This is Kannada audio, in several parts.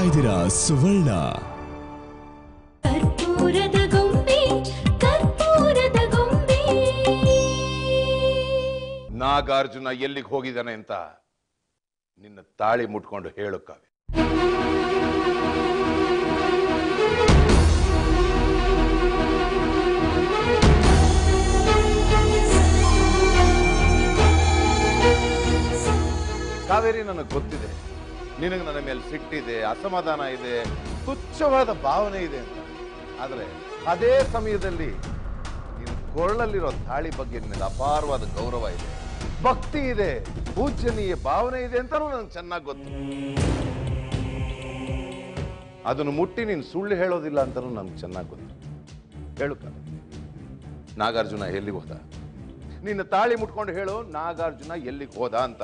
ಇದ್ದೀರಾ ಸುವರ್ಣ ಕರ್ಪೂರದ ಗೊಂಬೆ ಕರ್ಪೂರದ ಗೊಂಬೆ ನಾಗಾರ್ಜುನ ಎಲ್ಲಿಗೆ ಹೋಗಿದ್ದಾನೆ ಅಂತ ನಿನ್ನ ತಾಳಿ ಮುಟ್ಕೊಂಡು ಹೇಳು ಕಾವ್ಯ ಕಾವೇರಿ ನನಗೆ ಗೊತ್ತಿದೆ ನಿನಗೆ ನನ್ನ ಮೇಲೆ ಸಿಟ್ಟಿದೆ ಅಸಮಾಧಾನ ಇದೆ ತುಚ್ಛವಾದ ಭಾವನೆ ಇದೆ ಅಂತ ಆದರೆ ಅದೇ ಸಮಯದಲ್ಲಿ ನಿನ್ನ ಕೊರಳಲ್ಲಿರೋ ತಾಳಿ ಬಗ್ಗೆ ನಿನಗೆ ಅಪಾರವಾದ ಗೌರವ ಇದೆ ಭಕ್ತಿ ಇದೆ ಪೂಜ್ಯನೀಯ ಭಾವನೆ ಇದೆ ಅಂತಲೂ ನನಗೆ ಚೆನ್ನಾಗಿ ಗೊತ್ತು ಅದನ್ನು ಮುಟ್ಟಿ ನೀನು ಸುಳ್ಳು ಹೇಳೋದಿಲ್ಲ ಅಂತಲೂ ನನಗೆ ಚೆನ್ನಾಗಿ ಗೊತ್ತು ಹೇಳು ಕಾವ್ಯ. ನಾಗಾರ್ಜುನ ಎಲ್ಲಿಗೆ ಹೋದ ನಿನ್ನ ತಾಳಿ ಮುಟ್ಕೊಂಡು ಹೇಳು ನಾಗಾರ್ಜುನ ಎಲ್ಲಿಗೆ ಹೋದ ಅಂತ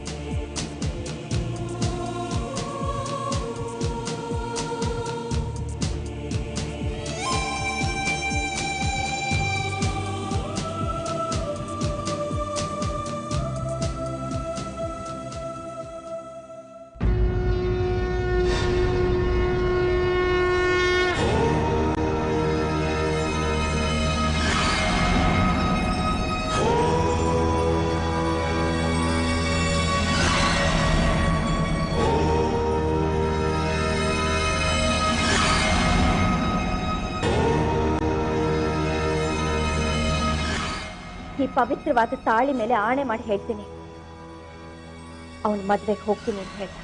ಈ ಪವಿತ್ರವಾದ ತಾಳಿ ಮೇಲೆ ಆಣೆ ಮಾಡಿ ಹೇಳ್ತೀನಿ ಅವನ ಮದ್ವೆಗೆ ಹೋಗ್ತೀನಿ ಅಂತ ಹೇಳ್ದ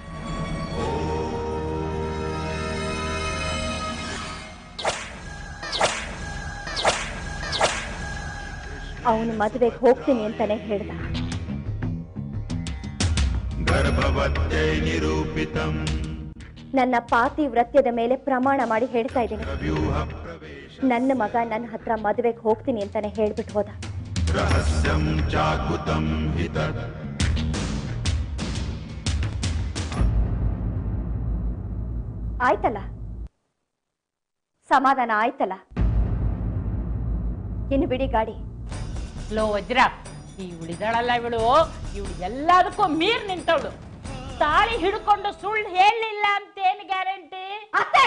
ಅವನು ಮದುವೆಗೆ ಹೋಗ್ತೀನಿ ಅಂತಾನೆ ಹೇಳ್ದ ನನ್ನ ಪಾತಿವ್ರತ್ಯದ ಮೇಲೆ ಪ್ರಮಾಣ ಮಾಡಿ ಹೇಳ್ತಾ ಇದ್ದೀನಿ ನನ್ನ ಮಗ ನನ್ನ ಹತ್ರ ಮದುವೆಗೆ ಹೋಗ್ತೀನಿ ಅಂತಾನೆ ಹೇಳ್ಬಿಟ್ಟು ಹೋದ ಆಯ್ತಲ್ಲ ಸಮಾಧಾನ ಆಯ್ತಲ್ಲ ಇನ್ನು ಬಿಡಿ ಗಾಡಿ ಲೋ ವಜ್ರ ಈ ಉಳಿದಳಲ್ಲ ಇವಳು ಇವಳು ಎಲ್ಲದಕ್ಕೂ ಮೀರ್ ನಿಂತವಳು ತಾಳಿ ಹಿಡ್ಕೊಂಡು ಸುಳ್ಳು ಹೇಳಲಿಲ್ಲ ಅಂತ ಏನು ಗ್ಯಾರಂಟಿ ಅತ್ತೆ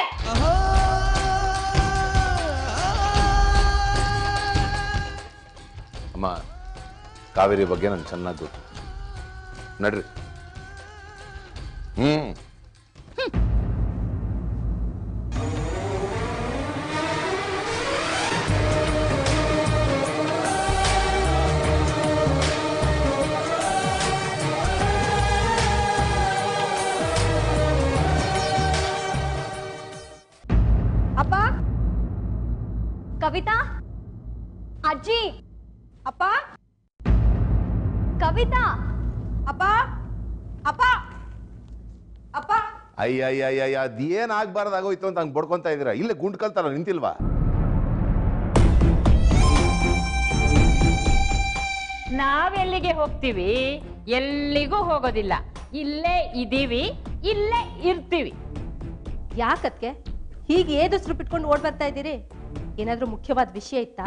ಅಮ್ಮ ಕಾವೇರಿ ಬಗ್ಗೆ ನಂಗೆ ಚೆನ್ನಾಗಿ ಗೊತ್ತು ನಡ್ರಿ ಹ್ಮ್ ಅಪ್ಪ ಕವಿತಾ ಅಜ್ಜಿ ಅಪ್ಪ ಕವಿತಾ ಅಪ್ಪ ಅಪ್ಪ ಅಪ್ಪ ಅಯ್ಯ ಅಯ್ಯ ಅಯ್ಯ ಅಯ್ಯ ಅದೇನ್ ಆಗ್ಬಾರ್ದಾಗೋಯ್ತು ಅಂತ ಹಂಗೆ ಬಡ್ಕೊಂತ ಇದೀರಾ ಇಲ್ಲೇ ಗುಂಡ್ ಕಲ್ತಾರ ನಿಂತಿಲ್ವಾ ನಾವೆಲ್ಲಿಗೆ ಹೋಗ್ತೀವಿ ಎಲ್ಲಿಗೂ ಹೋಗೋದಿಲ್ಲ ಇಲ್ಲೇ ಇದೀವಿ ಇಲ್ಲೇ ಇರ್ತೀವಿ ಯಾಕತ್ಗೆ ಹೀಗೆ ಏದಸ್ರು ಬಿಟ್ಕೊಂಡು ಓಡ್ ಬರ್ತಾ ಇದ್ದೀರಿ ಏನಾದ್ರೂ ಮುಖ್ಯವಾದ ವಿಷಯ ಇತ್ತಾ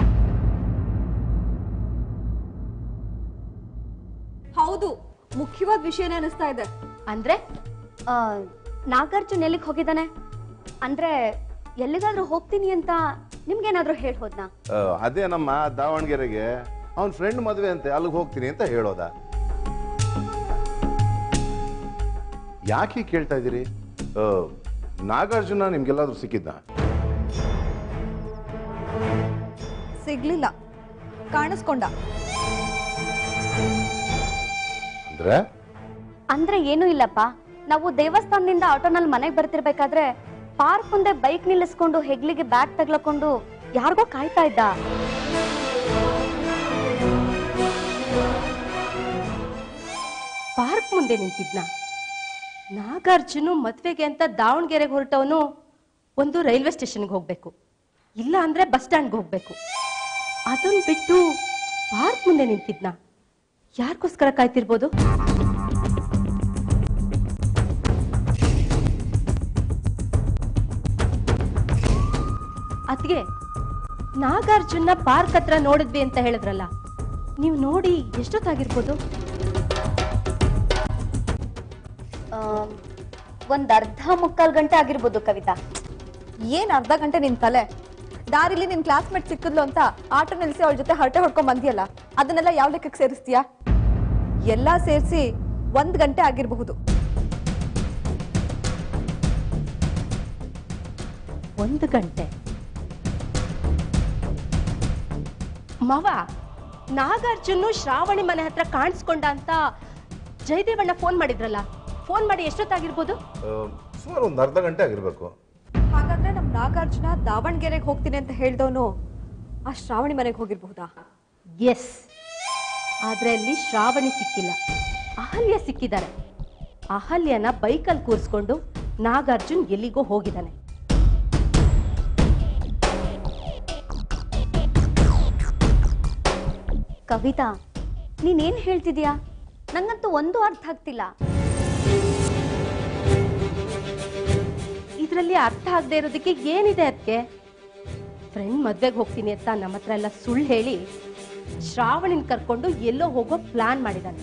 ಹೌದು ಮುಖ್ಯವಾದ ವಿಷಯನೇ ಅನಿಸ್ತಾ ಇದೆ ಅಂದ್ರೆ ಆ, ನಾಗಾರ್ಜುನ್ ಎಲ್ಲಿಗೆ ಹೋಗಿದ್ದಾನೆ ಅಂದ್ರೆ ಎಲ್ಲಿಗಾದ್ರೂ ಹೋಗ್ತೀನಿ ಅಂತ ನಿಮ್ಗೇನಾದ್ರೂ ಹೇಳಿ ಹೋದ್ನಾ ಆ, ಅದೇ ನಮ್ಮ ದಾವಣಗೆರೆಗೆ ಅವನ ಫ್ರೆಂಡ್ ಮದುವೆ ಅಂತೆ ಅಲ್ಲಿಗೆ ಹೋಗ್ತೀನಿ ಅಂತ ಹೇಳೋದ ಯಾಕೆ ಹೀಗ್ ಕೇಳ್ತಾ ಇದ್ದೀರಿ ಆ, ನಾಗಾರ್ಜುನ ನಿಮ್ಗೆಲ್ಲಾದ್ರೂ ಸಿಕ್ಕಿದ್ದ ಸಿಗ್ಲಿಲ್ಲ ಕಾಣಿಸ್ಕೊಂಡ ಅಂದ್ರೆ ಅಂದ್ರೆ ಏನೂ ಇಲ್ಲಪ್ಪ ನಾವು ದೇವಸ್ಥಾನದಿಂದ ಆಟೋನಲ್ಲಿ ಮನೆಗೆ ಬರ್ತಿರ್ಬೇಕಾದ್ರೆ ಪಾರ್ಕ್ ಮುಂದೆ ಬೈಕ್ ನಿಲ್ಲಿಸ್ಕೊಂಡು ಹೆಗ್ಲಿಗೆ ಬ್ಯಾಗ್ ತಗ್ಲಕೊಂಡು ಯಾರಿಗೋ ಕಾಯ್ತಾ ಇದ್ದ ಪಾರ್ಕ್ ಮುಂದೆ ನಿಂತಿದ್ನ ನಾಗಾರ್ಜುನು ಮದ್ವೆಗೆ ಅಂತ ದಾವಣಗೆರೆಗೆ ಹೊರಟವನು ಒಂದು ರೈಲ್ವೆ ಸ್ಟೇಷನ್ಗೆ ಹೋಗ್ಬೇಕು ಇಲ್ಲ ಅಂದ್ರೆ ಬಸ್ ಸ್ಟ್ಯಾಂಡ್ಗೆ ಹೋಗ್ಬೇಕು ಅದನ್ನ ಬಿಟ್ಟು ಪಾರ್ಕ್ ಮುಂದೆ ನಿಂತಿದ್ನ ಯಾರಿಗೋಸ್ಕರ ಕಾಯ್ತಿರ್ಬೋದು ಅದ್ಗೆ ನಾಗಾರ್ಜುನ ಪಾರ್ಕ್ ಹತ್ರ ನೋಡಿದ್ವಿ ಅಂತ ಹೇಳಿದ್ರಲ್ಲ ನೀವು ನೋಡಿ ಎಷ್ಟೊತ್ತಾಗಿರ್ಬೋದು ಆ, ಒಂದ್ ಅರ್ಧ ಮುಕ್ಕಾಲ್ ಗಂಟೆ ಆಗಿರ್ಬೋದು ಕವಿತಾ ಏನ್ ಅರ್ಧ ಗಂಟೆ ನಿನ್ ತಲೆ ದಾರಿಲಿ ನಿನ್ ಕ್ಲಾಸ್ಮೇಟ್ ಸಿಕ್ಕಿದ್ಲು ಅಂತ ಆಟೋ ನಿಲ್ಸಿ ಅವಳ ಜೊತೆ ಹರಟೆ ಹೊಡ್ಕೊಂಡ್ ಬಂದಿಯಲ್ಲ ಅದನ್ನೆಲ್ಲ ಯಾವ ಲೆಕ್ಕಕ್ಕೆ ಸೇರಿಸ್ತೀಯಾ ಎಲ್ಲಾ ಸೇರಿಸಿ ಒಂದ್ ಗಂಟೆ ಆಗಿರಬಹುದು ಒಂದು ಗಂಟೆ ಮವ ನಾಗಾರ್ಜುನು ಶ್ರಾವಣಿ ಮನೆ ಹತ್ರ ಕಾಣಿಸ್ಕೊಂಡ ಅಂತ ಜಯದೇವಣ್ಣ ಫೋನ್ ಮಾಡಿದ್ರಲ್ಲ ಫೋನ್ ಮಾಡಿ ಎಷ್ಟೊತ್ತಾಗಿರ್ಬೋದು ಸುಮಾರು ಒಂದು ಅರ್ಧ ಗಂಟೆ ಆಗಿರ್ಬೇಕು ಹಾಗಾದ್ರೆ ನಮ್ ನಾಗಾರ್ಜುನ ದಾವಣಗೆರೆಗೆ ಹೋಗ್ತೀನಿ ಅಂತ ಹೇಳ್ದವನು ಆ ಶ್ರಾವಣಿ ಮನೆಗೆ ಹೋಗಿರ್ಬಹುದಾ ಎಸ್ ಆದ್ರೆ ಅಲ್ಲಿ ಶ್ರಾವಣಿ ಸಿಕ್ಕಿಲ್ಲ ಅಹಲ್ಯ ಸಿಕ್ಕಿದ್ದಾರೆ ಅಹಲ್ಯನ ಬೈಕಲ್ಲಿ ಕೂರಿಸ್ಕೊಂಡು ನಾಗಾರ್ಜುನ್ ಎಲ್ಲಿಗೋ ಹೋಗಿದ್ದಾನೆ ಕವಿತಾ ನೀನೇನ್ ಹೇಳ್ತಿದ್ಯಾ ನಂಗಂತೂ ಒಂದು ಅರ್ಥ ಆಗ್ತಿಲ್ಲ ಇದರಲ್ಲಿ ಅರ್ಥ ಆಗದೆ ಇರೋದಕ್ಕೆ ಏನಿದೆ ಅದಕ್ಕೆ ಫ್ರೆಂಡ್ ಮದ್ವೆಗೆ ಹೋಗ್ತೀನಿ ಅಂತ ನಮ್ಮ ಹತ್ರ ಎಲ್ಲ ಸುಳ್ಳು ಹೇಳಿ ಶ್ರಾವಣಿನ ಕರ್ಕೊಂಡು ಎಲ್ಲೋ ಹೋಗೋ ಪ್ಲಾನ್ ಮಾಡಿದ್ದಾನೆ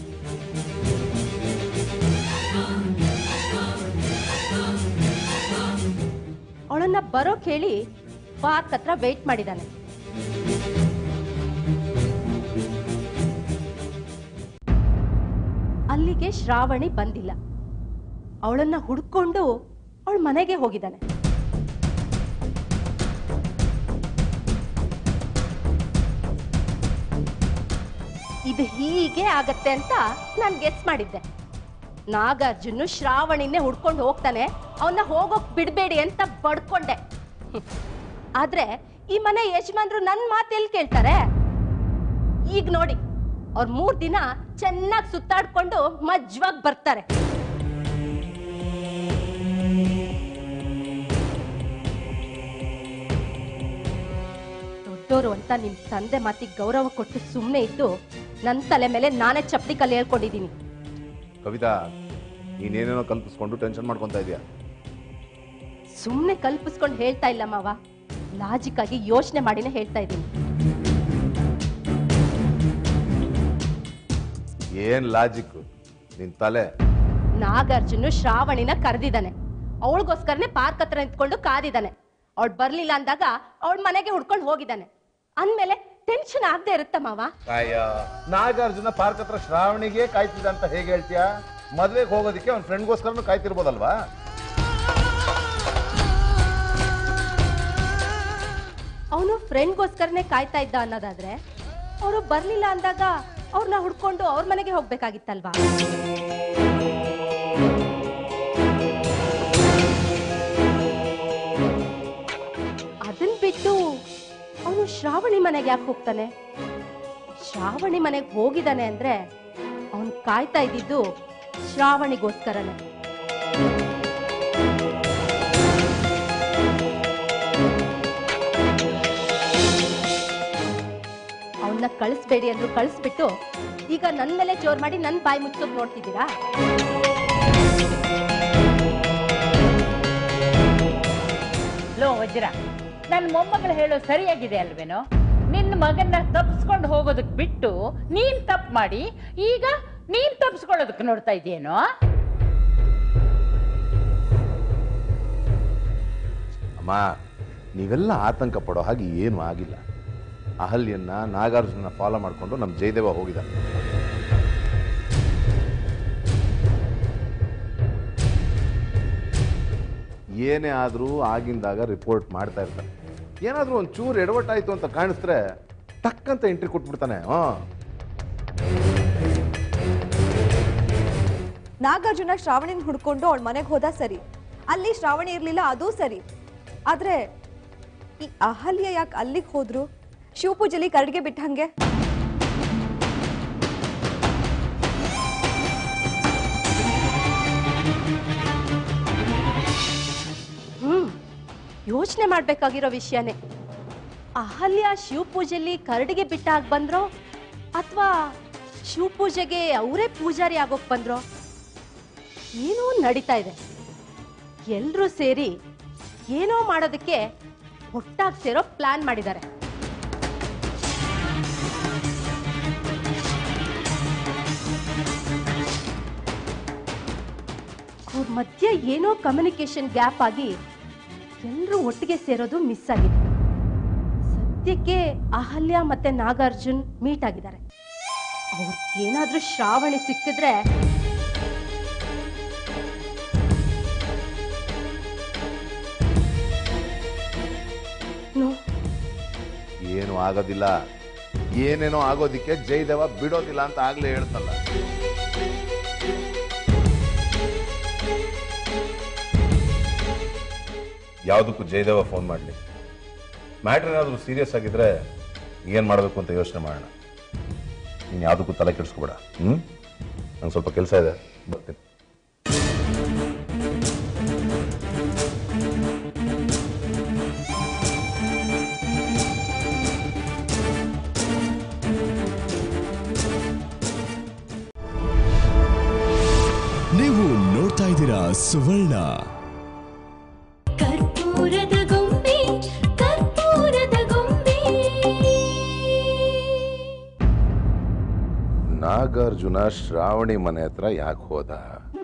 ಅವಳನ್ನ ಬರೋಕ್ ಹೇಳಿ ಪಾರ್ಕ್ ಹತ್ರ ವೇಟ್ ಮಾಡಿದ್ದಾನೆ ಅಲ್ಲಿಗೆ ಶ್ರಾವಣಿ ಬಂದಿಲ್ಲ ಅವಳನ್ನ ಹುಡ್ಕೊಂಡು ಅವಳ ಮನೆಗೆ ಹೋಗಿದ್ದಾನೆ ಇದು ಹೀಗೆ ಆಗತ್ತೆ ಅಂತ ನಾನು ಗೆಸ್ ಮಾಡಿದ್ದೆ ನಾಗಾರ್ಜುನು ಶ್ರಾವಣಿನೇ ಹುಡ್ಕೊಂಡು ಹೋಗ್ತಾನೆ ಅವನ್ನ ಹೋಗೋಕ್ ಬಿಡ್ಬೇಡಿ ಅಂತ ಬಡ್ಕೊಂಡೆ ಹ್ಮ್. ಆದ್ರೆ ಈ ಮನೆ ಯಜಮಾನ್ರು ನನ್ನ ಮಾತು ಎಲ್ಲಿ ಕೇಳ್ತಾರೆ ಈಗ ನೋಡಿ ಅವ್ರ ಮೂರ್ ದಿನ ಚೆನ್ನಾಗಿ ಸುತ್ತಾಡ್ಕೊಂಡು ಮಜ್ವಾಗಿ ಬರ್ತಾರೆ ದೊಡ್ಡೋರು ಅಂತ ನಿಮ್ ತಂದೆ ಮಾತಿಗೆ ಗೌರವ ಕೊಟ್ಟು ಸುಮ್ಮನೆ ಇದ್ದು ನನ್ನ ತಲೆ ಮೇಲೆ ನಾನೇ ಚಪ್ಪಲಿ ಕಲ್ಲು ಹೇಳ್ಕೊಂಡಿದ್ದೀನಿ ಕವಿತಾ ನೀನೇನೇನೋ ಕಲ್ಪಿಸ್ಕೊಂಡು ಟೆನ್ಷನ್ ಮಾಡ್ಕೊತಾ ಇದೀಯ ಸುಮ್ಮನೆ ಕಲ್ಪಿಸ್ಕೊಂಡು ಹೇಳ್ತಾ ಇಲ್ಲ ಮಾವ ಲಾಜಿಕ್ ಆಗಿ ಯೋಚನೆ ಮಾಡಿನೇ ಹೇಳ್ತಾ ಇದ್ದೀನಿ ಏನ್ ಲಾಜಿಕ್ ನಿನ್ ತಲೆ ನಾಗಾರ್ಜುನು ಶ್ರಾವಣಿನ ಕರೆದಿದ್ದಾನೆ ಅವಳಿಗೋಸ್ಕರನೇ ಪಾರ್ಕ್ ಹತ್ರ ನಿಂತ್ಕೊಂಡು ಕಾದಿದ್ದಾನೆ ಅವಳು ಬರ್ಲಿಲ್ಲ ಅಂದಾಗ ಅವಳ ಮನೆಗೆ ಹುಡ್ಕೊಂಡು ಹೋಗಿದ್ದಾನೆ ಅಂದ್ಮೇಲೆ ಟೆನ್ಷನ್ ಆಗದೆ ಇರುತ್ತ ಮಾವ ನಾಗಾರ್ಜುನ ಪಾರ್ಕ್ ಹತ್ರ ಶ್ರಾವಣಿಗೆ ಕಾಯ್ತಿದ್ದ ಅಂತ ಹೇಗೆ ಹೇಳ್ತೀಯಾ ಮದ್ವೆಗೆ ಹೋಗೋದಕ್ಕೆ ಅವ್ನ ಫ್ರೆಂಡ್ಗೋಸ್ಕರನು ಕಾಯ್ತಿರ್ಬೋದಲ್ವಾ ಅವನು ಫ್ರೆಂಡ್ಗೋಸ್ಕರನೇ ಕಾಯ್ತಾ ಇದ್ದ ಅನ್ನೋದಾದ್ರೆ ಅವರು ಬರ್ಲಿಲ್ಲ ಅಂದಾಗ ಅವ್ರನ್ನ ಹುಡ್ಕೊಂಡು ಅವ್ರ ಮನೆಗೆ ಹೋಗ್ಬೇಕಾಗಿತ್ತಲ್ವಾ ಅದನ್ ಬಿಟ್ಟು ಅವನು ಶ್ರಾವಣಿ ಮನೆಗೆ ಯಾಕೆ ಹೋಗ್ತಾನೆ ಶ್ರಾವಣಿ ಮನೆಗೆ ಹೋಗಿದ್ದಾನೆ ಅಂದ್ರೆ ಅವನು ಕಾಯ್ತಾ ಇದ್ದಿದ್ದು ಶ್ರಾವಣಿಗೋಸ್ಕರನೇ ಅವನ್ನ ಕಳಿಸ್ಬೇಡಿ ಅಂದ್ರು ಕಳಿಸ್ಬಿಟ್ಟು ಈಗ ನನ್ ಮೇಲೆ ಜೋರ್ ಮಾಡಿ ನನ್ ಬಾಯಿ ಮುಚ್ಚೋಕ್ ನೋಡ್ತಿದ್ದೀರಾ ಲೋ ವಜ್ರ ನನ್ನ ಮೊಮ್ಮಗಳು ಹೇಳೋ ಸರಿಯಾಗಿದೆ ಅಲ್ವೇನೋ ನಿನ್ನ ಮಗನ್ನ ತಪ್ಪಿಸ್ಕೊಂಡು ಹೋಗೋದಕ್ ಬಿಟ್ಟು ನೀನ್ ತಪ್ಪು ಮಾಡಿ ಈಗ ನೀನ್ ತಪ್ಪಿಸ್ಕೊಳ್ಳೋದಕ್ಕೆ ನೋಡ್ತಾ ಇದೆಯೇನೋ ಅಮ್ಮ ನೀವೆಲ್ಲ ಆತಂಕ ಪಡೋ ಹಾಗೆ ಏನು ಆಗಿಲ್ಲ ಅಹಲ್ಯನ್ನ ನಾಗಾರ್ಜುನ ಫಾಲೋ ಮಾಡಿಕೊಂಡು ನಮ್ಮ ಜಯದೇವ ಹೋಗಿದ ಏನೇ ಆದರೂ ಆಗಿಂದಾಗ ರಿಪೋರ್ಟ್ ಮಾಡ್ತಾ ಇರ್ತಾನೆ ಏನಾದರೂ ಒಂದು ಚೂರು ಎಡವಟ್ಟಾಯ್ತು ಅಂತ ಕಾಣಿಸ್ರೆ ಟಕ್ಕಂತ ಎಂಟ್ರಿ ಕೊಟ್ಬಿಡ್ತಾನೆ ಹಾಂ ನಾಗಾರ್ಜುನ ಶ್ರಾವಣಿನ ಹುಡ್ಕೊಂಡು ಅವಳ ಮನೆಗೆ ಹೋದ ಸರಿ ಅಲ್ಲಿ ಶ್ರಾವಣಿ ಇರ್ಲಿಲ್ಲ ಅದೂ ಸರಿ ಆದ್ರೆ ಈ ಅಹಲ್ಯ ಯಾಕೆ ಅಲ್ಲಿಗೆ ಹೋದ್ರು ಶಿವಪೂಜೆಲಿ ಕರಡಿಗೆ ಬಿಟ್ಟಂಗೆ ಹ್ಮ್ ಯೋಚನೆ ಮಾಡ್ಬೇಕಾಗಿರೋ ವಿಷಯನೇ ಅಹಲ್ಯ ಶಿವಪೂಜೆಯಲ್ಲಿ ಕರಡಿಗೆ ಬಿಟ್ಟಾಗ ಬಂದ್ರೋ ಅಥವಾ ಶಿವಪೂಜೆಗೆ ಅವರೇ ಪೂಜಾರಿ ಆಗೋಕ್ ಬಂದ್ರೋ ಏನೋ ನಡೀತಾ ಇದೆ ಎಲ್ರೂ ಸೇರಿ ಏನೋ ಮಾಡೋದಕ್ಕೆ ಒಟ್ಟಾಗಿ ಸೇರೋ ಪ್ಲಾನ್ ಮಾಡಿದ್ದಾರೆ ಅವ್ರ ಮಧ್ಯೆ ಏನೋ ಕಮ್ಯುನಿಕೇಶನ್ ಗ್ಯಾಪ್ ಆಗಿ ಎಲ್ಲರೂ ಒಟ್ಟಿಗೆ ಸೇರೋದು ಮಿಸ್ ಆಗಿದೆ ಸದ್ಯಕ್ಕೆ ಅಹಲ್ಯ ಮತ್ತೆ ನಾಗಾರ್ಜುನ್ ಮೀಟ್ ಆಗಿದ್ದಾರೆ ಅವ್ರಿಗೆ ಏನಾದ್ರೂ ಶ್ರಾವಣಿ ಸಿಕ್ಕಿದ್ರೆ ನೋ ಏನು ಆಗೋದಿಲ್ಲ ಏನೇನೋ ಆಗೋದಿಕ್ಕೆ ಜಯದೇವ ಬಿಡೋದಿಲ್ಲ ಅಂತ ಆಗ್ಲೇ ಹೇಳ್ತಲ್ಲ ಯಾವುದಕ್ಕೂ ಜಯದೇವ ಫೋನ್ ಮಾಡಲಿ ಮ್ಯಾಟ್ರ್ ಏನಾದರೂ ಸೀರಿಯಸ್ ಆಗಿದ್ರೆ ಏನು ಮಾಡಬೇಕು ಅಂತ ಯೋಚನೆ ಮಾಡೋಣ ನೀನು ಯಾವುದಕ್ಕೂ ತಲೆ ಕೆಡಿಸ್ಕೊಬೇಡ ಹ್ಞೂ ನಂಗೆ ಸ್ವಲ್ಪ ಕೆಲಸ ಇದೆ ಬರ್ತೀನಿ ನೀವು ನೋಡ್ತಾ ಇದ್ದೀರಾ ಸುವರ್ಣ ಕರ್ಪೂರದ ಗೊಂಬೆ ಕರ್ಪೂರದ ಗೊಂಬೆ ನಾಗಾರ್ಜುನ ಶ್ರಾವಣಿ ಮನೆ ಹತ್ರ ಯಾಕೆ ಹೋದ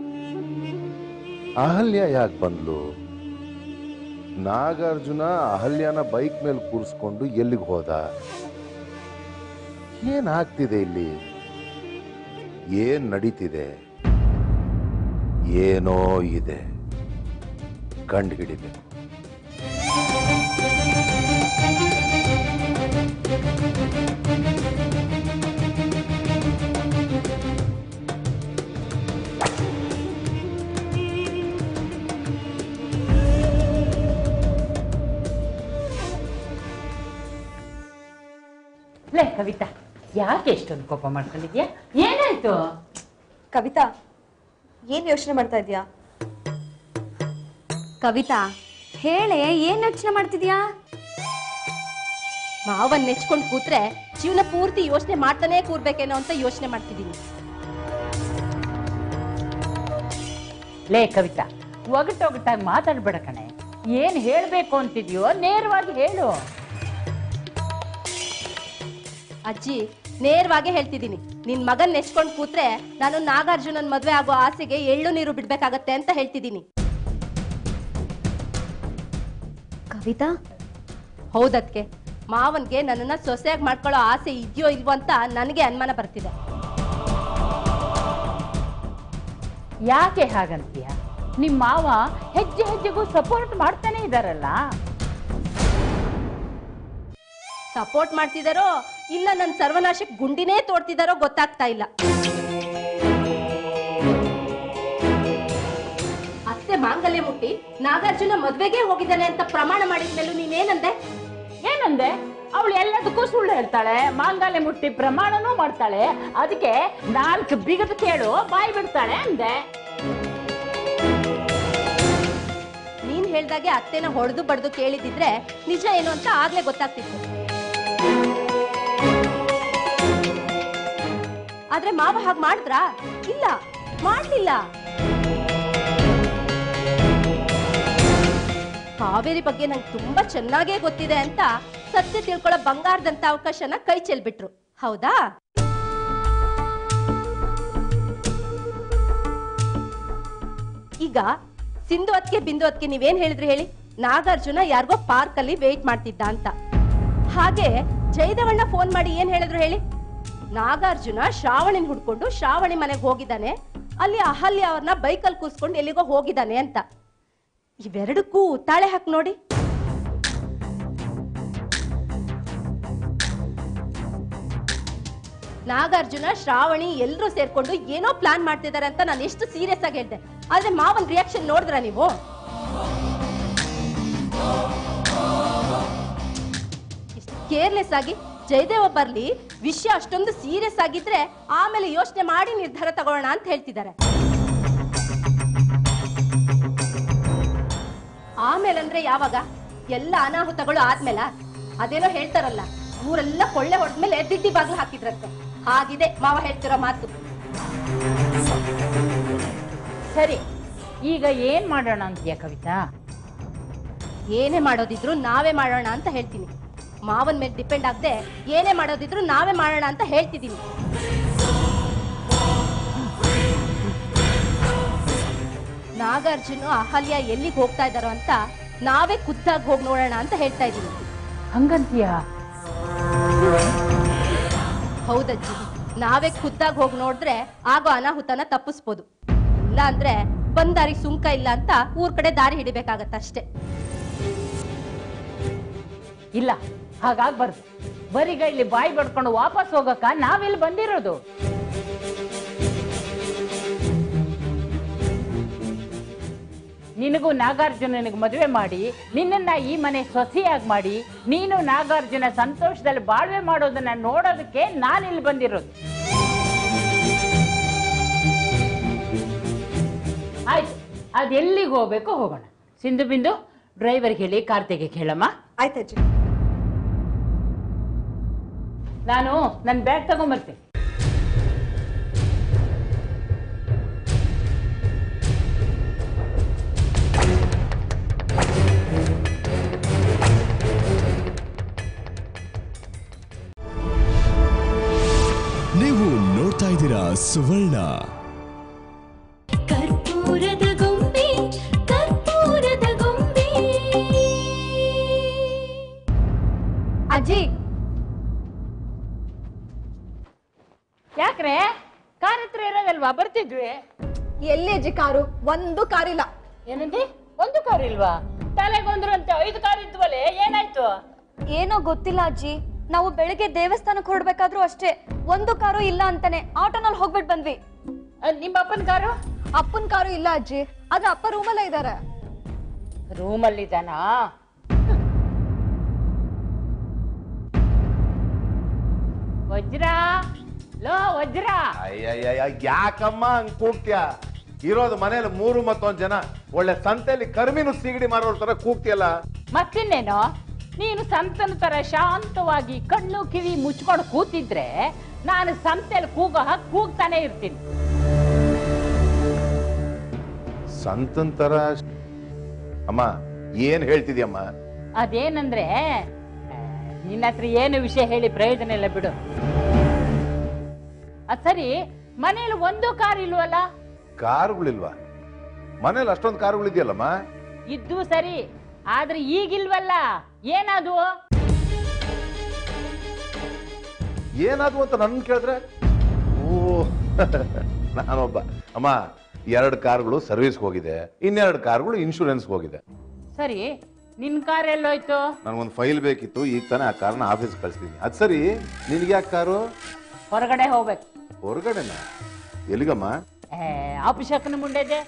ಅಹಲ್ಯ ಯಾಕೆ ಬಂದ್ಲು ನಾಗಾರ್ಜುನ ಅಹಲ್ಯನ ಬೈಕ್ ಮೇಲೆ ಕೂರಿಸ್ಕೊಂಡು ಎಲ್ಲಿಗೆ ಹೋದ ಏನ್ ಆಗ್ತಿದೆ ಇಲ್ಲಿ ಏನ್ ನಡೀತಿದೆ ಏನೋ ಇದೆ ಕಂಡು ಹಿಡಿಬೇಕು ಲೇ ಕವಿತಾ ಯಾಕೆ ಎಷ್ಟೊಂದು ಕೋಪ ಮಾಡ್ಕೊಂಡಿದ್ಯಾ ಏನಾಯ್ತು ಕವಿತಾ ಏನ್ ಯೋಚನೆ ಮಾಡ್ತಾ ಇದೀಯಾ ಕವಿತಾ ಹೇಳೆ ಏನ್ ಯೋಚನೆ ಮಾಡ್ತಿದ್ಯಾ ಮಾವನ್ ನೆಚ್ಕೊಂಡು ಕೂತ್ರೆ ಜೀವನ ಪೂರ್ತಿ ಯೋಚನೆ ಮಾಡ್ತಾನೆ ಕೂರ್ಬೇಕೇನೋ ಅಂತ ಯೋಚನೆ ಮಾಡ್ತಿದ್ದೀನಿ ಲೇ ಕವಿತಾ ಒಗಟೊಗಟಾಗಿ ಮಾತಾಡ್ಬೇಡ ಕಣೆ ಏನ್ ಹೇಳ್ಬೇಕು ಅಂತಿದ್ಯೋ ನೇರವಾಗಿ ಹೇಳು ಅಜ್ಜಿ ನೇರವಾಗಿ ಹೇಳ್ತಿದ್ದೀನಿ ನಿನ್ ಮಗನ್ ನೆಚ್ಕೊಂಡು ಕೂತ್ರೆ ನಾನು ನಾಗಾರ್ಜುನನ್ ಮದ್ವೆ ಆಗೋ ಆಸೆಗೆ ಎಳ್ಳು ನೀರು ಬಿಡ್ಬೇಕಾಗತ್ತೆ ಅಂತ ಹೇಳ್ತಿದ್ದೀನಿ ಕವಿತಾ ಹೌದದ್ಕೆ ಮಾವನ್ಗೆ ನನ್ನನ್ನ ಸೊಸೆಯಾಗಿ ಮಾಡ್ಕೊಳ್ಳೋ ಆಸೆ ಇದೆಯೋ ಇಲ್ವೋ ಅಂತ ನನಗೆ ಅನುಮಾನ ಬರ್ತಿದೆ ಯಾಕೆ ಹಾಗಂತೀಯ ನಿಮ್ಮ ಮಾವ ಹೆಜ್ಜೆ ಹೆಜ್ಜೆಗೂ ಸಪೋರ್ಟ್ ಮಾಡ್ತಾನೆ ಇದಾರಲ್ಲ ಸಪೋರ್ಟ್ ಮಾಡ್ತಿದಾರೋ ಇಲ್ಲ ನನ್ನ ಸರ್ವನಾಶಕ್ಕೆ ಗುಂಡಿನೇ ತೋಡ್ತಿದಾರೋ ಗೊತ್ತಾಗ್ತಾ ಇಲ್ಲ ಅತ್ತೆ ಮಾಂಗಲ್ಯ ಮುಟ್ಟಿ ನಾಗಾರ್ಜುನ ಮದ್ವೆಗೆ ಹೋಗಿದ್ದಾನೆ ಅಂತ ಪ್ರಮಾಣ ಮಾಡಿದ್ಮೇಲೂ ನೀನೇನಂದೆ ಏನಂದೆ ಅವಳು ಎಲ್ಲದಕ್ಕೂ ಸುಳ್ಳು ಹೇಳ್ತಾಳೆ ಮಾಂಗಾಲೆ ಮುಟ್ಟಿ ಪ್ರಮಾಣನೂ ಮಾಡ್ತಾಳೆ ಅದಕ್ಕೆ ನಾಲ್ಕು ಬಿಗದ ಕೇಳು ಬಾಯಿ ಬಿಡ್ತಾಳೆ ಅಂದೆ ನೀನ್ ಹೇಳ್ದಾಗೆ ಅತ್ತೆನ ಹೊಡೆದು ಬಡ್ದು ಕೇಳಿದಿದ್ರೆ ನಿಜ ಏನು ಅಂತ ಆಗ್ಲೇ ಗೊತ್ತಾಗ್ತಿತ್ತು ಆದ್ರೆ ಮಾವ ಹಾಗೆ ಮಾಡಿದ್ರಾ ಇಲ್ಲ ಮಾಡ್ಲಿಲ್ಲ ಕಾವೇರಿ ಬಗ್ಗೆ ನಂಗೆ ತುಂಬಾ ಚೆನ್ನಾಗೇ ಗೊತ್ತಿದೆ ಅಂತ ಸತ್ಯ ತಿಳ್ಕೊಳ್ಳೋ ಬಂಗಾರದಂತ ಅವಕಾಶನ ಕೈ ಚೆಲ್ಬಿಟ್ರು ಹೌದಾ ಈಗ ಸಿಂಧು ಅತ್ಗೆ ಬಿಂದು ಅತ್ಗೆ ನೀವೇನ್ ಹೇಳಿದ್ರಿ ಹೇಳಿ ನಾಗಾರ್ಜುನ ಯಾರಿಗೋ ಪಾರ್ಕ್ ಅಲ್ಲಿ ವೇಟ್ ಮಾಡ್ತಿದ್ದ ಅಂತ ಹಾಗೆ ಜಯದೇವಣ್ಣ ಫೋನ್ ಮಾಡಿ ಏನ್ ಹೇಳಿದ್ರು ಹೇಳಿ ನಾಗಾರ್ಜುನ ಶ್ರಾವಣಿನ ಹುಡ್ಕೊಂಡು ಶ್ರಾವಣಿ ಮನೆಗೆ ಹೋಗಿದ್ದಾನೆ ಅಲ್ಲಿ ಅಹಲ್ಯ ಅವ್ರನ್ನ ಬೈಕಲ್ಲಿ ಕೂಸ್ಕೊಂಡು ಎಲ್ಲಿಗೋ ಹೋಗಿದ್ದಾನೆ ಅಂತ ಇವೆರಡಕ್ಕೂ ತಾಳೆ ಹಾಕಿ ನೋಡಿ ನಾಗಾರ್ಜುನ ಶ್ರಾವಣಿ ಎಲ್ಲರೂ ಸೇರ್ಕೊಂಡು ಏನೋ ಪ್ಲಾನ್ ಮಾಡ್ತಿದ್ದಾರೆ ಅಂತ ನಾನು ಎಷ್ಟು ಸೀರಿಯಸ್ ಆಗಿ ಹೇಳ್ದೆ ಆದ್ರೆ ಮಾವನ್ ರಿಯಾಕ್ಷನ್ ನೋಡಿದ್ರ ನೀವು ಕೇರ್ಲೆಸ್ ಆಗಿ ಜಯದೇವ ಬರ್ಲಿ ವಿಷಯ ಅಷ್ಟೊಂದು ಸೀರಿಯಸ್ ಆಗಿದ್ರೆ ಆಮೇಲೆ ಯೋಚನೆ ಮಾಡಿ ನಿರ್ಧಾರ ತಗೊಳ್ಳೋಣ ಅಂತ ಹೇಳ್ತಿದ್ದಾರೆ ಆಮೇಲೆ ಅಂದ್ರೆ ಯಾವಾಗ ಎಲ್ಲ ಅನಾಹುತಗಳು ಆದ್ಮೇಲ ಅದೇನೋ ಹೇಳ್ತಾರಲ್ಲ ಊರೆಲ್ಲ ಕೊಳ್ಳೆ ಹೊಡೆದ್ಮೇಲೆ ದಿಡ್ಡಿ ಬಾಗ್ಲು ಹಾಕಿದ್ರಂತೆ ಹಾಗಿದೆ ಮಾವ ಹೇಳ್ತಿರೋ ಮಾತು ಸರಿ ಈಗ ಏನ್ ಮಾಡೋಣ ಅಂತೀಯ ಕವಿತಾ ಏನೇ ಮಾಡೋದಿದ್ರು ನಾವೇ ಮಾಡೋಣ ಅಂತ ಹೇಳ್ತೀನಿ ಮಾವನ್ ಮೇಲೆ ಡಿಪೆಂಡ್ ಆಗದೆ ಏನೇ ಮಾಡೋದಿದ್ರು ನಾವೇ ಮಾಡೋಣ ಅಂತ ಹೇಳ್ತಿದ್ದೀನಿ ನಾಗಾರ್ಜುನ ಅಹಲ್ಯ ಎಲ್ಲಿಗೆ ಹೋಗ್ತಾ ಇದಾರೋ ಅಂತ ನಾವೇ ಖುದ್ದಾಗಿ ಹೋಗಿ ನೋಡೋಣ ಅಂತ ಹೇಳ್ತಾ ಇದೀವಿ ಹಂಗಂತೀಯಾ ಹೌದಜ್ಜಿ ನಾವೇ ಖುದ್ದಾಗಿ ಹೋಗಿ ನೋಡಿದ್ರೆ ಆಗೋ ಅನಾಹುತನ ತಪ್ಪಿಸ್ಬೋದು ಇಲ್ಲ ಅಂದ್ರೆ ಬಂದ್ ದಾರಿಗೆ ಸುಂಕ ಇಲ್ಲ ಅಂತ ಊರ್ ಕಡೆ ದಾರಿ ಹಿಡಿಬೇಕಾಗತ್ತಷ್ಟೇ ಇಲ್ಲ ಹಾಗಾಗ್ಬಾರ್ದು ಬರಿಗೈಲಿ ಬಾಯಿ ಬಡ್ಕೊಂಡು ವಾಪಸ್ ಹೋಗಕ್ಕ ನಾವೆಲ್ಲಿ ಬಂದಿರೋದು ನಿನಗೂ ನಾಗಾರ್ಜುನನಿಗೆ ಮದುವೆ ಮಾಡಿ ನಿನ್ನನ್ನ ಈ ಮನೆ ಸೊಸೆಯಾಗಿ ಮಾಡಿ ನೀನು ನಾಗಾರ್ಜುನ ಸಂತೋಷದಲ್ಲಿ ಬಾಳ್ವೆ ಮಾಡೋದನ್ನ ನೋಡೋದಕ್ಕೆ ನಾನಿಲ್ಲಿ ಬಂದಿರೋದು ಆಯ್ತು ಅದು ಎಲ್ಲಿಗೆ ಹೋಗ್ಬೇಕು ಹೋಗೋಣ ಸಿಂಧು ಬಿಂದು ಡ್ರೈವರ್ಗೆ ಹೇಳಿ ಕಾರ್ ತೆಗೆಯಕ್ಕೆ ಹೇಳಮ್ಮ ಆಯ್ತಜ್ಜಿ ನಾನು ನನ್ನ ಬ್ಯಾಗ್ ತಗೊಂಬರ್ತೀನಿ ನೀವು ನೋಡ್ತಾ ಇದ್ದೀರಾ ಸುವರ್ಣ ಕರ್ಪೂರದ ಗೊಂಬೆ ಕರ್ಪೂರದ ಗೊಂಬೆ ಅಜ್ಜಿ ಯಾಕ್ರೆ ಕಾರ್ ಹತ್ರ ಇರೋದಲ್ವಾ ಬರ್ತಿದ್ವಿ ಎಲ್ಲಿ ಅಜ್ಜಿ ಕಾರು ಒಂದು ಕಾರಿಲ್ಲ ಏನಂದಿ ಒಂದು ಕಾರ್ ಇಲ್ವಾ ತಲೆಗೊಂದ್ರಂತೆ ಐದು ಕಾರ್ ಇದ್ವಲೆ ಏನಾಯ್ತು ಏನೋ ಗೊತ್ತಿಲ್ಲ ಅಜ್ಜಿ ನಾವು ಬೆಳಿಗ್ಗೆ ದೇವಸ್ಥಾನಕ್ಕೆ ಹೊರಡ್ಬೇಕಾದ್ರೂ ಅಷ್ಟೇ ಒಂದು ಕಾರು ಇಲ್ಲ ಅಂತಾನೆ ಆಟೋನಲ್ಲಿ ಹೋಗ್ಬಿಟ್ ಬಂದ್ವಿ ಅಹ್, ನಿಮ್ಮ ಅಪ್ಪನ ಕಾರು ಅಪ್ಪನ ಕಾರು ಇಲ್ಲ ಅಜ್ಜಿ ಆದ್ರೆ ಅಪ್ಪ ರೂಮಲ್ಲೇ ಇದ್ದಾರೆ ರೂಮಲ್ಲಿದ್ದಾನಾ ವಜ್ರ ಲೋ ವಜ್ರ ಅಯ್ಯಯ್ಯ ಯಾಕಮ್ಮ ಹಂಗ್ ಕೂಗ್ತ್ಯಾ ಇರೋದು ಮನೇಲಿ ಮೂರು ಮತ್ತೊಂದ್ ಜನ ಒಳ್ಳೆ ಸಂತೆಯಲ್ಲಿ ಕರ್ಮಿನು ಸೀಗಡಿ ಮಾರೋರ್ ತರ ಕೂಗ್ತಿಯಲ್ಲ ಮತ್ತಿನ್ನೇನು ನೀನು ಸಂತನ ತರ ಶಾಂತವಾಗಿ ಕಣ್ಣು ಕಿವಿ ಮುಚ್ಕೊಂಡು ಕೂತಿದ್ರೆ ನಾನು ಸಂತೆಯಲ್ಲಿ ಕೂಗೋ ಹಾಗೆ ಕೂಗ್ತಾನೆ ಇರ್ತೀನಿ ಸಂತನ್ ತರ ಅಮ್ಮ ಏನ್ ಹೇಳ್ತಿದ್ಯಮ್ಮ ಅದೇನಂದ್ರೆ ಆ, ನಿನ್ನ ಹತ್ರ ಏನು ವಿಷಯ ಹೇಳಿ ಪ್ರಯೋಜನ ಇಲ್ಲ ಬಿಡು ಅದ್ ಸರಿ ಮನೇಲಿ ಒಂದು ಕಾರ್ ಇಲ್ವಲ್ಲ ಕಾರುಗಳಿಲ್ವಾ ಮನೇಲಿ ಅಷ್ಟೊಂದು ಕಾರುಗಳಿದೆಯಲ್ಲಮ್ಮ ಇದ್ದು ಸರಿ ಆದ್ರೆ ಈಗಿಲ್ವಲ್ಲ ಏನದು ಏನಾದ್ವು ಅಂತ ನನ್ ಕೇಳಿದ್ರೆ ಓ ನಾನೊಬ್ಬ ಅಮ್ಮ ಎರಡು ಕಾರುಗಳು ಸರ್ವಿಸ್ಗೆ ಹೋಗಿದೆ ಇನ್ನೆರಡು ಕಾರುಗಳು ಇನ್ಶೂರೆನ್ಸ್ಗೆ ಹೋಗಿದೆ ಸರಿ ನಿನ್ ಕಾರ್ ಎಲ್ಲೋಯ್ತು ನನಗೊಂದು ಫೈಲ್ ಬೇಕಿತ್ತು ಈಗ ತಾನೇ ಆ ಕಾರ್ನ ಆಫೀಸ್ ಕಳಿಸ್ತೀನಿ ಅದು ಸರಿ ನಿನ್ಗೆ ಯಾಕೆ ಕಾರು ಹೊರಗಡೆ ಹೋಗ್ಬೇಕು ಹೊರಗಡೆನ ಎಲ್ಲಿಗಮ್ಮ ಅಭಿಷೇಕನ ಮುಂಡೆದೆ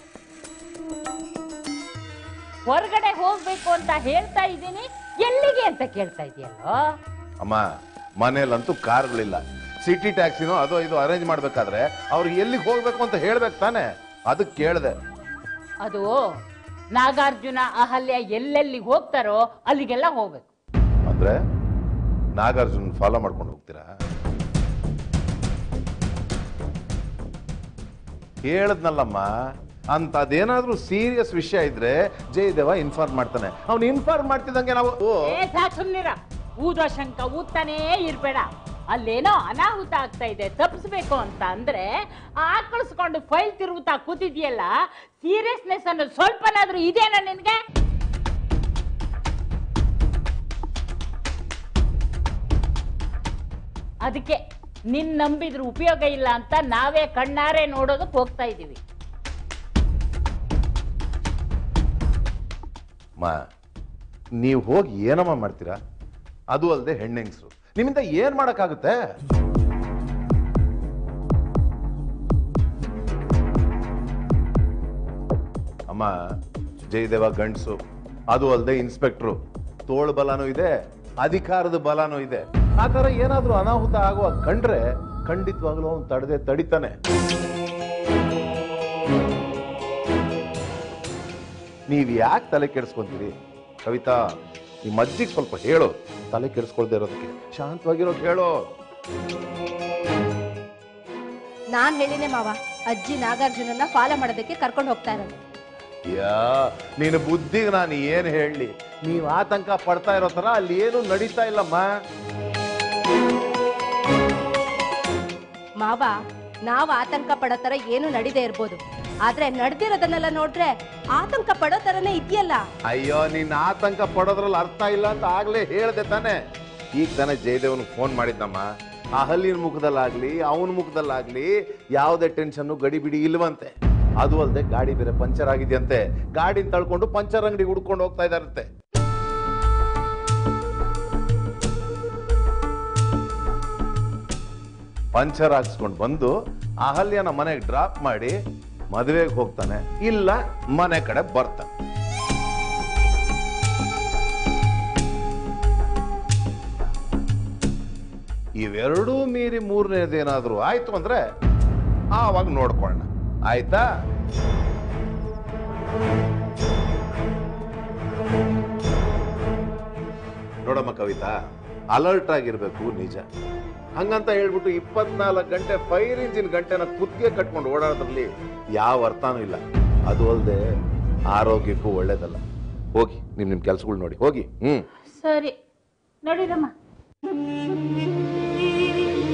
ಹೊರಗಡೆ ಹೋಗ್ಬೇಕು ಅಂತ ಹೇಳ್ತಾ ಇದ್ದೀನಿ ಎಲ್ಲಿಗೆ ಅಂತ ಕೇಳ್ತಾ ಇದೆಯಲ್ಲೋ ಅಮ್ಮ ಮನೇಲಂತೂ ಕಾರುಗಳಿಲ್ಲ ಸಿಟಿ ಟ್ಯಾಕ್ಸಿನೋ ಅದೋ ಇದು ಅರೇಂಜ್ ಮಾಡ್ಬೇಕಾದ್ರೆ ಅವ್ರಿಗೆ ಎಲ್ಲಿಗೆ ಹೋಗ್ಬೇಕು ಅಂತ ಹೇಳ್ಬೇಕು ತಾನೆ ಅದಕ್ಕೆ ಕೇಳಿದೆ ಅದು ನಾಗಾರ್ಜುನ ಅಹಲ್ಯ ಎಲ್ಲೆಲ್ಲಿಗೆ ಹೋಗ್ತಾರೋ ಅಲ್ಲಿಗೆಲ್ಲ ಹೋಗ್ಬೇಕು ಅಂದ್ರೆ ನಾಗಾರ್ಜುನ್ ಫಾಲೋ ಮಾಡ್ಕೊಂಡು ಹೋಗ್ತೀರಾ ಹೇಳದ್ನಲ್ಲಮ್ಮ ಅಂತದೇನಾದ್ರೂ ಸೀರಿಯಸ್ ವಿಷಯ ಇದ್ರೆ ಜಯದೇವ ಇನ್ಫಾರ್ಮ್ ಮಾಡ್ತಾನೆ ಅವ್ನು ಇನ್ಫಾರ್ಮ್ ಮಾಡ್ತಿದ್ದಂಗೆ ನಾವು ಓ ಏ ಸಾಕ್ ಸುಮ್ನಿರ ಊದೋ ಶಂಕ ಊದ್ತಾನೇ ಇರ್ಬೇಡ ಅಲ್ಲೇನೋ ಅನಾಹುತ ಆಗ್ತಾ ಇದೆ ತಪ್ಪಿಸ್ಬೇಕು ಅಂತ ಅಂದ್ರೆ ಆಕಳಿಸ್ಕೊಂಡು ಫೈಲ್ ತಿರುಗುತ್ತಾ ಕೂತಿದ್ಯಲ್ಲ ಸೀರಿಯಸ್ನೆಸ್ ಅನ್ನೋದು ಸ್ವಲ್ಪನಾದ್ರೂ ಇದೆನಾ ನಿನ್ಗೆ ಅದಕ್ಕೆ ನಿನ್ ನಂಬಿದ್ರ ಉಪಯೋಗ ಇಲ್ಲ ಅಂತ ನಾವೇ ಕಣ್ಣಾರೆ ನೋಡೋದಕ್ಕೆ ಹೋಗ್ತಾ ಇದೀವಿ ಮಾ ನೀವು ಹೋಗಿ ಏನಮ್ಮ ಮಾಡ್ತೀರಾ ಅದು ಅಲ್ಲದೆ ಹೆಣ್ಣೆಂಗ್ಸರು ನಿಮ್ಮಿಂದ ಏನ್ ಮಾಡಕ್ಕಾಗುತ್ತೆ ಅಮ್ಮ ಜಯದೇವ ಗಂಡ್ಸು ಅದು ಅಲ್ಲದೆ ಇನ್ಸ್ಪೆಕ್ಟ್ರು ತೋಳು ಬಲನೂ ಇದೆ ಅಧಿಕಾರದ ಬಲನೂ ಇದೆ ಆ ತರ ಏನಾದ್ರೂ ಅನಾಹುತ ಆಗುವ ಕಂಡ್ರೆ ಖಂಡಿತವಾಗ್ಲೂ ಅವ್ನು ತಡೆದೆ ತಡಿತಾನೆ ನೀವ್ ಯಾಕೆ ತಲೆ ಕೆಡಿಸ್ಕೊಂತೀರಿ ಕವಿತಾ ನಿಮ್ಮ ಅಜ್ಜಿಗೆ ಸ್ವಲ್ಪ ಹೇಳು ತಲೆ ಕೆಡಿಸ್ಕೊಳ್ದೆ ಇರೋದಕ್ಕೆ ಶಾಂತವಾಗಿರೋಕ್ ಹೇಳು ನಾನ್ ಹೇಳಿನೇ ಮಾವ ಅಜ್ಜಿ ನಾಗಾರ್ಜುನನ್ನ ಫಾಲೋ ಮಾಡೋದಕ್ಕೆ ಕರ್ಕೊಂಡು ಹೋಗ್ತಾ ಇರೋದು ಯಾ ನೀನು ಬುದ್ಧಿಗೆ ನಾನು ಏನ್ ಹೇಳಲಿ ನೀವ್ ಆತಂಕ ಪಡ್ತಾ ಇರೋ ತರ ಅಲ್ಲಿ ಏನು ನಡೀತಾ ಇಲ್ಲಮ್ಮ ಮಾವ ನಾವು ಆತಂಕ ಪಡೋ ತರ ಏನು ನಡೀದೇ ಇರ್ಬೋದು ಆದ್ರೆ ನಡ್ದಿರೋದನ್ನೆಲ್ಲ ನೋಡ್ರೆ ಆತಂಕ ಪಡೋ ತರನೇ ಇದೆಯಲ್ಲ ಅಯ್ಯೋ ನೀನ್ ಆತಂಕ ಪಡೋದ್ರಲ್ಲಿ ಅರ್ಥ ಇಲ್ಲ ಅಂತ ಆಗ್ಲೇ ಹೇಳ್ದೆ ತಾನೆ ಈಗ ತಾನೇ ಜಯದೇವನ್ ಫೋನ್ ಮಾಡಿದ್ದಮ್ಮ ಆ ಹಲ್ಲಿನ ಮುಖದಲ್ಲಾಗ್ಲಿ ಅವನ ಮುಖದಲ್ಲಾಗ್ಲಿ ಯಾವುದೇ ಟೆನ್ಷನ್ ಗಡಿಬಿಡಿ ಇಲ್ವಂತೆ ಅದು ಅಲ್ಲದೆ ಗಾಡಿ ಬೇರೆ ಪಂಚರ್ ಆಗಿದೆಯಂತೆ ಗಾಡಿನ ತಳ್ಕೊಂಡು ಪಂಚರ್ ಅಂಗಡಿ ಹುಡ್ಕೊಂಡು ಹೋಗ್ತಾ ಇದಾರಂತೆ ಪಂಚರ್ ಹಾಕ್ಸ್ಕೊಂಡು ಬಂದು ಅಹಲ್ಯನ ಮನೆಗೆ ಡ್ರಾಪ್ ಮಾಡಿ ಮದುವೆಗೆ ಹೋಗ್ತಾನೆ ಇಲ್ಲ ಮನೆ ಕಡೆ ಬರ್ತಾನೆ ಇವೆರಡೂ ಮೀರಿ ಮೂರನೇದೇನಾದ್ರೂ ಆಯ್ತು ಅಂದ್ರೆ ಆವಾಗ ನೋಡ್ಕೊಳ್ಳೋಣ ಆಯ್ತಾ ನೋಡಮ್ಮ ಕವಿತಾ ಅಲರ್ಟ್ ಆಗಿರ್ಬೇಕು ನಿಜ ಹಂಗಂತ ಹೇಳ್ಬಿಟ್ಟು ಇಪ್ಪತ್ನಾಲ್ಕು ಗಂಟೆ ಫೈರ್ ಇಂಜಿನ್ ಗಂಟೆನ ಕುತ್ತಿಗೆ ಕಟ್ಕೊಂಡು ಓಡಾಡೋದ್ರಲ್ಲಿ ಯಾವ ಅರ್ಥನೂ ಇಲ್ಲ ಅದು ಅಲ್ಲದೆ ಆರೋಗ್ಯಕ್ಕೂ ಒಳ್ಳೇದಲ್ಲ ಹೋಗಿ ನಿಮ್ ನಿಮ್ ಕೆಲ್ಸಗಳು ನೋಡಿ ಹೋಗಿ ಹ್ಮ್ ಸರಿ ನೋಡಿರಮ್ಮ